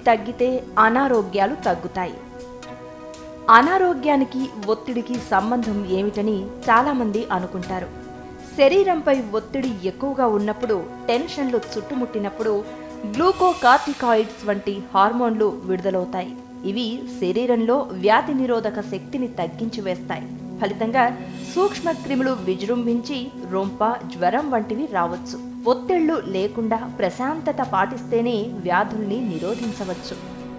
తగ్గితే అనారోగ్యాలు తగ్గుతాయి అనారోగ్యానికి ఒత్తిడికి సంబంధం ఏమిటని చాలామంది అనుకుంటారు శరీరంపై ఒత్తిడి ఎక్కువగా ఉన్నప్పుడు టెన్షన్లు చుట్టుముట్టినప్పుడు గ్లూకోకార్టికాయిడ్స్ వంటి హార్మోన్లు విడుదలవుతాయి ఇవి శరీరంలో వ్యాధి నిరోధక శక్తిని తగ్గించి వేస్తాయి ఫలితంగా సూక్ష్మ క్రిములు విజృంభించి రొంప జ్వరం వంటివి రావచ్చు ఒత్తిళ్లు లేకుండా ప్రశాంతత పాటిస్తేనే వ్యాధుల్ని నిరోధించవచ్చు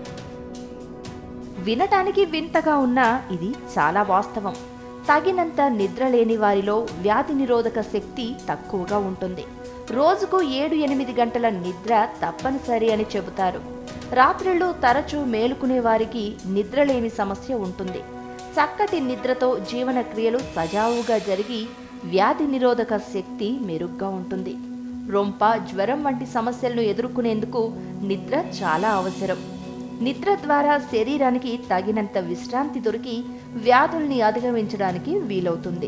వినటానికి వింతగా ఉన్నా ఇది చాలా వాస్తవం తగినంత నిద్ర లేని వారిలో వ్యాధి నిరోధక శక్తి తక్కువగా ఉంటుంది రోజుకు ఏడు ఎనిమిది గంటల నిద్ర తప్పనిసరి అని చెబుతారు రాత్రిళ్ళు తరచూ మేలుకునే వారికి నిద్రలేమి సమస్య ఉంటుంది చక్కటి నిద్రతో జీవన క్రియలు సజావుగా జరిగి వ్యాధి నిరోధక శక్తి మెరుగ్గా ఉంటుంది రొంప జ్వరం వంటి సమస్యలను ఎదుర్కొనేందుకు నిద్ర చాలా అవసరం నిద్ర ద్వారా శరీరానికి తగినంత విశ్రాంతి దొరికి వ్యాధుల్ని అధిగమించడానికి వీలవుతుంది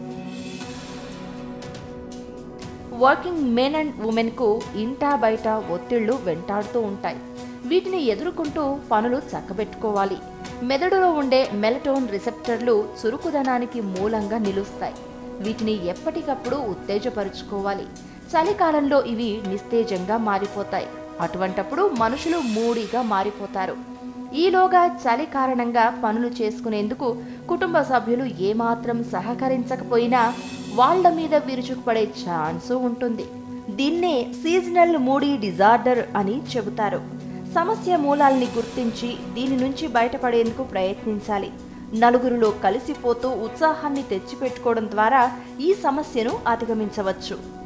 వర్కింగ్ మెన్ అండ్ ఉమెన్కు ఇంటా బయట ఒత్తిళ్లు వెంటాడుతూ ఉంటాయి వీటిని ఎదుర్కొంటూ పనులు చక్కబెట్టుకోవాలి మెదడులో ఉండే మెలటోన్ రిసెప్టర్లు చురుకుదనానికి మూలంగా నిలుస్తాయి వీటిని ఎప్పటికప్పుడు ఉత్తేజపరుచుకోవాలి చలికాలంలో ఇవి నిస్తేజంగా మారిపోతాయి అటువంటప్పుడు మనుషులు మూడీగా మారిపోతారు ఈలోగా చలి కారణంగా పనులు చేసుకునేందుకు కుటుంబ సభ్యులు ఏమాత్రం సహకరించకపోయినా వాళ్ళ మీద విరుచుకుపడే ఛాన్సు ఉంటుంది దీన్నే సీజనల్ మూడీ డిజార్డర్ అని చెబుతారు సమస్య మూలాల్ని గుర్తించి దీని నుంచి బయటపడేందుకు ప్రయత్నించాలి నలుగురిలో కలిసిపోతూ ఉత్సాహాన్ని తెచ్చిపెట్టుకోవడం ద్వారా ఈ సమస్యను అధిగమించవచ్చు